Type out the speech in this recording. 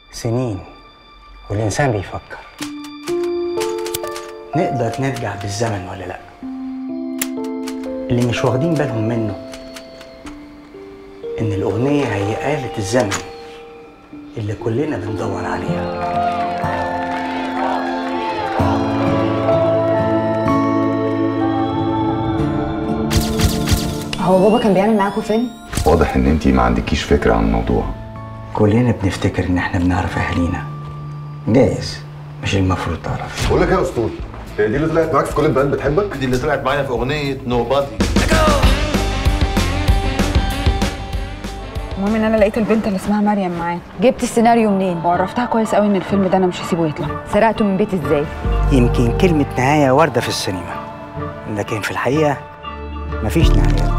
سنين والإنسان بيفكر نقدر نرجع بالزمن ولا لأ اللي مش واخدين بالهم منه إن الأغنية هي آلة الزمن اللي كلنا بندور عليها هو بابا كان بيعمل معاكم فيلم؟ واضح ان انتي ما عندكيش فكره عن الموضوع كلنا بنفتكر إن إحنا بنعرف أهالينا جايز مش المفروض تعرف بقول لك ايه يا اسطول هي دي اللي طلعت معاك في كل البنات بتحبك دي اللي طلعت معايا في اغنيه نو بادي المهم ان انا لقيت البنت اللي اسمها مريم معاه جبت السيناريو منين؟ وعرفتها كويس قوي ان الفيلم ده انا مش هسيبه يطلع سرقته من بيت ازاي؟ يمكن كلمة نهاية واردة في السينما لكن في الحقيقة مفيش نهايات